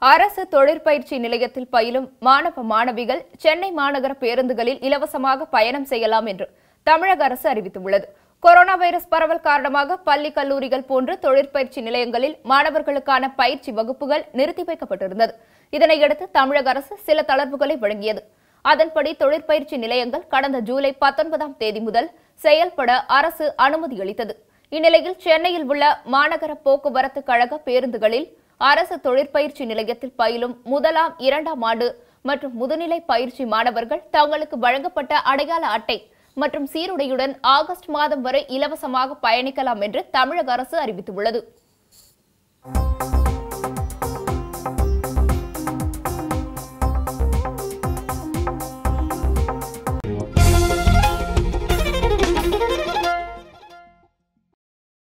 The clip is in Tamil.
அரசு தொழிற்பயிற்சி நிலையத்தில் பயிலும் மாணவ மாணவிகள் சென்னை மாநகர பேருந்துகளில் இலவசமாக பயணம் செய்யலாம் என்று தமிழக அரசு அறிவித்துள்ளது கொரோனா வைரஸ் பரவல் காரணமாக பள்ளி கல்லூரிகள் போன்று தொழிற்பயிற்சி நிலையங்களில் மாணவர்களுக்கான பயிற்சி வகுப்புகள் நிறுத்தி வைக்கப்பட்டிருந்தது இதனையடுத்து தமிழக அரசு சில தளர்வுகளை வழங்கியது அதன்படி தொழிற்பயிற்சி நிலையங்கள் கடந்த ஜூலை பத்தொன்பதாம் தேதி முதல் செயல்பட அரசு அனுமதி அளித்தது இந்நிலையில் சென்னையில் உள்ள மாநகர போக்குவரத்து கழக பேருந்துகளில் அரசு தொழிற்பயிற்சி நிலையத்தில் பயிலும் முதலாம் இரண்டாம் ஆண்டு மற்றும் முதுநிலை பயிற்சி மாணவர்கள் தங்களுக்கு வழங்கப்பட்ட அடையாள அட்டை மற்றும் சீருடையுடன் ஆகஸ்ட் மாதம் வரை இலவசமாக பயணிக்கலாம் என்று தமிழக அரசு அறிவித்துள்ளது